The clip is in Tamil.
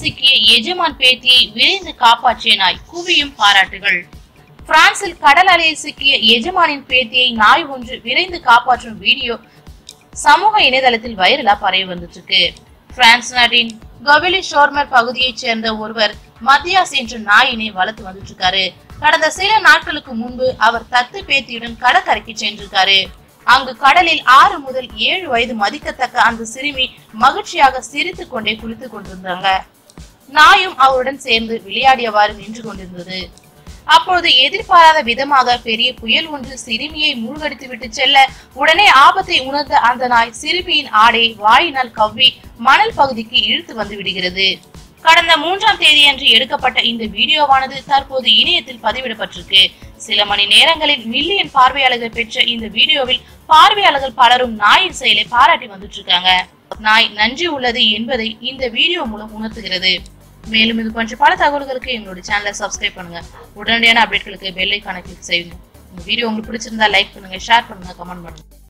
சிக்கிய எஜமான் பேத்தியை விரைந்து காப்பாற்றிய நாய் குவியும் பாராட்டுகள் பிரான்சில் கடல் அலையில் சிக்கிய எஜமானின் பேத்தியை நாய் ஒன்று விரைந்து காப்பாற்றும் வீடியோ சமூக இணையதளத்தில் வைரலா பரவி வந்துட்டு இருக்கு பிரான்ஸ் நாட்டின் கவிலி ஷோர்மர் பகுதியைச் சேர்ந்த ஒருவர் மத்தியாஸ் என்ற நாயினை வளர்த்து வந்துட்டு இருக்காரு கடந்த சில நாட்களுக்கு முன்பு அவர் தத்து பேத்தியுடன் கடற்கரைக்கு சென்றிருக்காரு அங்கு கடலில் ஆறு முதல் ஏழு வயது மதிக்கத்தக்க அந்த சிறுமி மகிழ்ச்சியாக சிரித்துக் கொண்டே குளித்துக் கொண்டிருந்தாங்க நாயும் அவருடன் சேர்ந்து விளையாடியவாறு நின்று கொண்டிருந்தது அப்பொழுது எதிர்பாராத விதமாக பெரிய புயல் ஒன்று சிறுமியை மூழ்கடித்து விட்டு செல்ல உடனே ஆபத்தை உணர்ந்த அந்த நாய் சிறுமியின் ஆடை வாயினால் கவ்வி மணல் பகுதிக்கு இழுத்து வந்து விடுகிறது கடந்த மூன்றாம் தேதியன்று எடுக்கப்பட்ட இந்த வீடியோவானது தற்போது இணையத்தில் பதிவிடப்பட்டிருக்கு சில மணி நேரங்களில் மில்லியன் பார்வையாளர்கள் பெற்ற இந்த வீடியோவில் பார்வையாளர்கள் பலரும் நாயின் செயலை பாராட்டி வந்துட்டு இருக்காங்க நாய் நன்றி உள்ளது என்பதை இந்த வீடியோ மூலம் உணர்த்துகிறது மேலும் இது போன்ற பல தகவல்களுக்கு எங்களோட சேனலை சப்ஸ்கிரைப் பண்ணுங்க உடனடியான அப்டேட்களுக்கு பெல் ஐக்கானை கிளிக் செய்யுங்க இந்த வீடியோ உங்களுக்கு பிடிச்சிருந்தா லைக் பண்ணுங்க ஷேர் பண்ணுங்க கமெண்ட் பண்ணுங்க